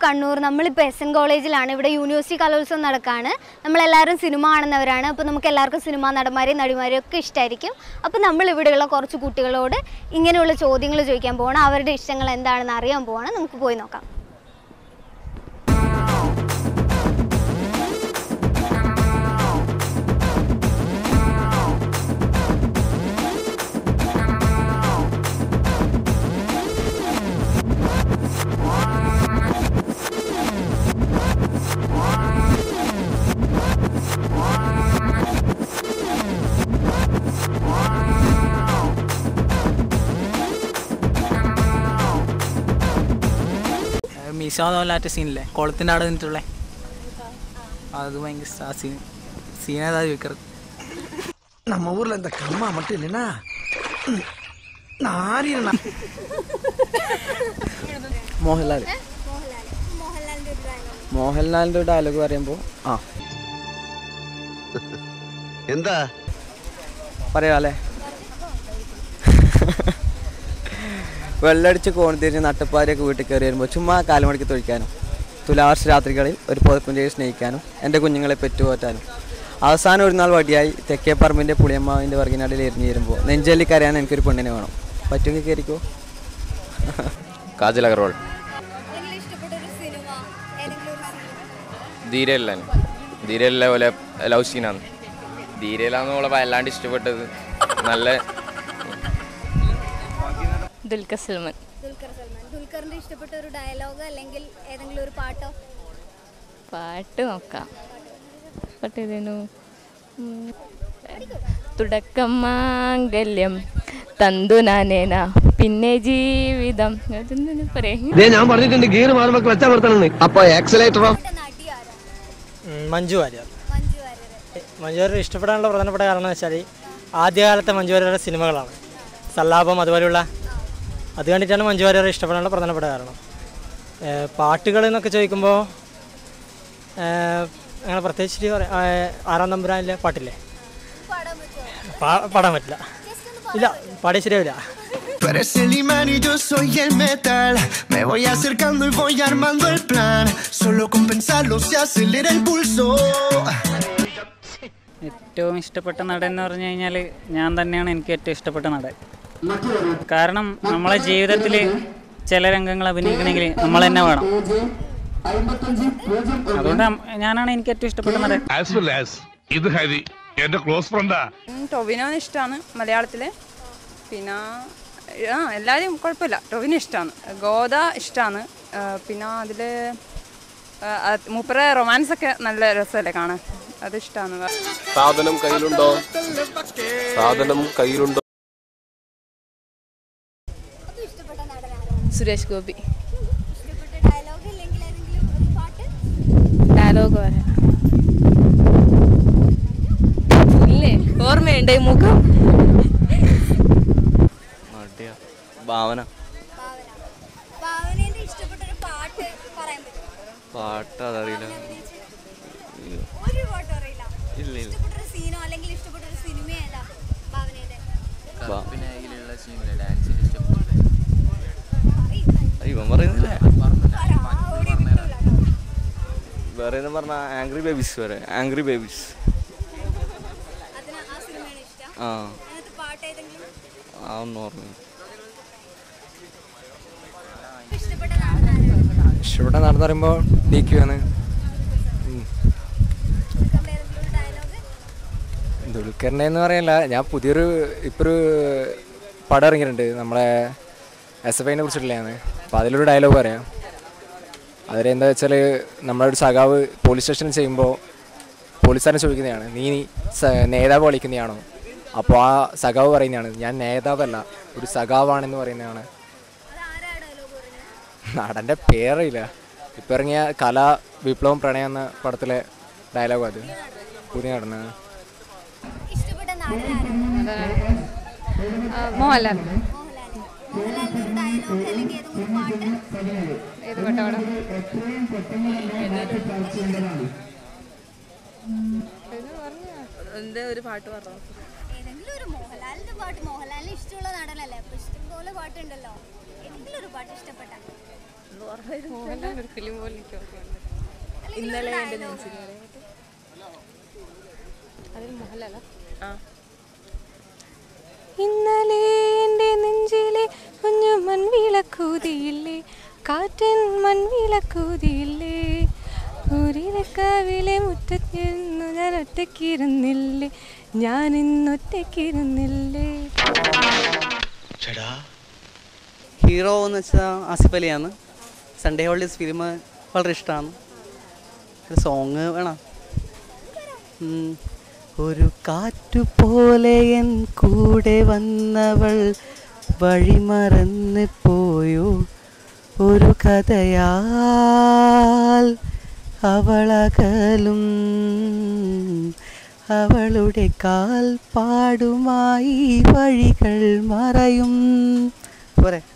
കണ്ണൂർ നമ്മളിപ്പോൾ S N കോളേജിലാണ് ഇവിടെ യൂണിവേഴ്സിറ്റി കലോത്സവം നടക്കുകയാണ് നമ്മളെല്ലാവരും സിനിമ കാണുന്നവരാണ് അപ്പോൾ നമുക്ക് എല്ലാവർക്കും സിനിമാ നടന്മാരെയും നടിമാരെയും ഒക്കെ ഇഷ്ടമായിരിക്കും അപ്പോൾ നമ്മൾ ഇവിടെയുള്ള കുറച്ച് കുട്ടികളോട് ഇങ്ങനെയുള്ള ചോദ്യങ്ങൾ ചോദിക്കാൻ പോകണം അവരുടെ ഇഷ്ടങ്ങൾ എന്താണെന്ന് അറിയാൻ പോവാണ് നമുക്ക് പോയി നോക്കാം മീശോല്ലാറ്റ സീനില്ലേ കുളത്തിൻ്റെ അവിടെ നിന്നിട്ടുള്ളേ അത് ഭയങ്കര ഇഷ്ടാ. ആ സീൻ സീൻ ഏതാ ചോദിക്കറ് நம்ம ஊர்ல இந்த கம்மா மட்டும் இல்லைன்னா நாரியண்ணா മോഹൻലാൽ മോഹൻലാലിന്റെ ഒരു ഡയലോഗ് പറയുമ്പോൾ ആ എന്താ പറയാല്ലേ വെള്ളടിച്ച് കോണിത്തിരിഞ്ഞ് നട്ടപ്പാരിയൊക്കെ വീട്ടിൽ കയറി വരുമ്പോൾ ചുമ്മാ കാലുമടക്കി തൊഴിക്കാനും തുലാവർഷ രാത്രികളിൽ ഒരു പുതപ്പിൻ്റെ സ്നേഹിക്കാനും എൻ്റെ കുഞ്ഞുങ്ങളെ പെറ്റുപോറ്റാനും അവസാനം ഒരു നാൾ വടിയായി തെക്കേ പറമ്പിൻ്റെ പുളിയമ്മാവിൻ്റെ വർഗിനാടിൽ എരിഞ്ഞു വരുമ്പോൾ നെഞ്ചല്ലി കരയാൻ എനിക്കൊരു പെണ്ണിനെ വേണം പറ്റുമെങ്കിൽ കയറിക്കോ കാജൽ അഗർവാൾ ധീരല്ല ധീരല്ല പോലെ ലവ് സീനാണ് ധീരയിലാന്ന് നമ്മളെ വല്ലാണ്ട് ഇഷ്ടപ്പെട്ടത് നല്ല ദുൽഖർ സൽമാൻ ദുൽഖർ സൽമാൻ ദുൽഖറിന്റെ ഇഷ്ടപ്പെട്ട ഒരു ഡയലോഗ് അല്ലെങ്കിൽ ഏതെങ്കിലും ഒരു പാട്ടോ പാട്ട് നോക്കാം പാട്ട് ഏതേനു ഉം. തുടക്കം മാംഗല്യം തന്തു നാനേന പിന്നെ ജീവിതം അതെന്തിനു പറയും ഞാൻ പറഞ്ഞിട്ടുണ്ട് ഗിയർ മാറുമ്പോ ക്ലച്ച് അമർത്തണം അപ്പൊ ആക്സിലേറ്ററോ നടി ആരാ മഞ്ജു വാര്യർ മഞ്ജു വാര്യർ മഞ്ജു വാര്യർ ഇഷ്ടപ്പെടാനുള്ള പ്രധാനപ്പെട്ട കാരണം എന്ന് വെച്ചാൽ ആദ്യകാലത്തെ മഞ്ജു വാര്യരുടെ സിനിമകളാണ് സല്ലാപം അതുപോലെയുള്ള അത് കണ്ടിട്ടാണ് മഞ്ജു വാര്യർ ഇഷ്ടപ്പെടാനുള്ള പ്രധാനപ്പെട്ട കാരണം ഏഹ് പാട്ടുകൾ എന്നൊക്കെ ചോദിക്കുമ്പോൾ അങ്ങനെ പ്രത്യേകിച്ച് പറയാം ഏഹ് ആറാം തമ്പുരാനിലെ പാട്ടില്ലേ പാ- പാടാൻ പറ്റില്ല ഇല്ല പാടിയ ശരിയാവില്ല Tú eres el imán y yo soy el metal. Me voy acercando y voy armando el plan. Solo con pensarlo se acelera el pulso. ഏറ്റവും ഇഷ്ടപ്പെട്ട നടൻ എന്ന് പറഞ്ഞു കഴിഞ്ഞാൽ ഞാൻ തന്നെയാണ് എനിക്ക് ഏറ്റവും ഇഷ്ടപ്പെട്ട നടൻ കാരണം നമ്മളെ ജീവിതത്തിൽ ചില രംഗങ്ങൾ അഭിനയിക്കണമെങ്കിൽ നമ്മൾ തന്നെ വേണം അതുകൊണ്ട് അം- ഞാനാണ് എനിക്ക് ഏറ്റവും ഇഷ്ടപ്പെട്ട നടൻ ആസ് വെൽ ആസ് ഇത് ഹരി എന്റെ ക്ലോസ് ഫ്രണ്ടാ ടൊവിനോന് ഇഷ്ടമാണ് മലയാളത്തിലെ പിന്നെ ആ എല്ലാവരും കുഴപ്പമില്ല ടൊവിനോ ഇഷ്ടമാണ് ഗോദ ഇഷ്ടമാണ് പിന്നെ അതിൽ മൂപ്പര റൊമാൻസ് ഒക്കെ നല്ല രസമല്ലേ കാണാൻ അത് ഇഷ്ടമാണ് സാധനം കയ്യിലുണ്ടോ സാധനം കയ്യിലുണ്ടോ ഇഷ്ടപ്പെട്ട നടനാണ് സുരേഷ് ഗോപി ഇഷ്ടപ്പെട്ട ഡയലോഗ് അല്ലെങ്കിൽ ഏതെങ്കിലും ഒരു പാട്ട് ഡയലോഗ് പറയാം ഇല്ലേ ഓർമ്മയുണ്ട് ഈ മുഖം മടിയാ ഭാവന ഭാവന ഭാവനേന്റെ ഇഷ്ടപ്പെട്ട ഒരു പാട്ട് പറയാൻ പറ്റുമോ പാട്ട് അതറിയില്ല ഒരു പാട്ടും അറിയില്ല ഇല്ല ഇല്ല ഇഷ്ടപ്പെട്ട ഒരു സീനോ അല്ലെങ്കിൽ ഇഷ്ടപ്പെട്ട ഒരു സിനിമ ഏതാ ഭാവനയുടെ ഇവൻ പറയുന്നില്ല ഓടി വിട്ടൂല വേറെ എന്ന് പറഞ്ഞാൽ ആംഗ്രി ബേബീസ് വരെ ആംഗ്രി ബേബീസ് അതിന് ആ സിനിമയാണ് ഇഷ്ടം ആ അതിനകത്ത് പാട്ട് ഏതെങ്കിലും ആ ഒന്നും ഓർമ്മ ഇഷ്ടപ്പെട്ട നടനാണ് ഇഷ്ടപ്പെട്ട നടന്നു പറയുമ്പോൾ ഡി ക്യു ആണ് ഏതെങ്കിലും ഒരു ഡയലോഗ് ദുൽഖറിൻ്റെ എന്ന് പറയല്ല ഞാൻ പുതിയൊരു ഇപ്പോൾ ഒരു പടം ഇറങ്ങിയിട്ടുണ്ട് നമ്മളെ എസ് എഫ് ഐനെ കുറിച്ചിട്ടുള്ളതാണ് അപ്പോൾ അതിലൊരു ഡയലോഗ് പറയാം അതിലെന്താ വെച്ചാൽ നമ്മളൊരു സഖാവ് പോലീസ് സ്റ്റേഷനിൽ ചെയ്യുമ്പോൾ പോലീസുകാരൻ ചോദിക്കുന്നതാണ് നീ സ- നേതാവ് കളിക്കുന്നതാണോ അപ്പോൾ ആ സഖാവ് പറയുന്നതാണ് ഞാൻ നേതാവല്ല ഒരു സഖാവാണെന്ന് പറയുന്നതാണ് അത് ആരാ ഡയലോഗ് പറഞ്ഞത് നടൻ്റെ പേരറിയില്ല ഇപ്പം ഇറങ്ങിയ കല വിപ്ലവം പ്രണയം എന്ന പടത്തിലെ ഡയലോഗ് അത് പുതിയ നടന്നത് ഇഷ്ടപ്പെട്ട നടനാരാണ് മോഹൻലാൽ മോഹൻലാൽ മോഹൻലാലിന്റെ ഒരു ഡയലോഗ് അല്ലെങ്കിൽ ഏതെങ്കിലും പാട്ട് ഏത് പാട്ടാണ് എന്താ ഒരു പാട്ട് പറഞ്ഞു ഏതെങ്കിലും ഒരു മോഹൻലാലിന്റെ പാട്ട് മോഹൻലാലിന് ഇഷ്ടമുള്ള നടനല്ലേ അപ്പൊ ഇഷ്ടംപോലെ പാട്ടുണ്ടല്ലോ ഏതെങ്കിലും ഒരു പാട്ട് ഇഷ്ടപ്പെട്ട ഇന്നലെ എൻ്റെ നെഞ്ചിൽ ഇന്നലെ എൻ്റെ നെഞ്ചിലെ കുഞ്ഞു മൺവിളക്കൂതിയില്ലേ കാറ്റൻ മൺവിളക്കൂതിയില്ലേ ഊരിലക്കാവിലെ മുറ്റത്തിരുന്നു ഞാൻ ഒറ്റയ്ക്കിരുന്നില്ലേ ഞാൻ ഇന്നൊറ്റയ്ക്കിരുന്നില്ലേ ഹീറോ എന്ന് വെച്ചാൽ ആസിഫ് അലിയാണ് സൺഡേ ഹോളിഡേസ് ഫിലിം വളരെ ഇഷ്ടമാണ് ഒരു സോങ് വേണം ഉം. ഒരു കാറ്റു പോലെ എൻ കൂടെ വന്നവൾ വഴിമറന്ന് പോയോ ഒരു കഥയാൽ അവളകലും അവളുടെ കാൽ പാടുമായി വഴികൾ മറയും പോരെ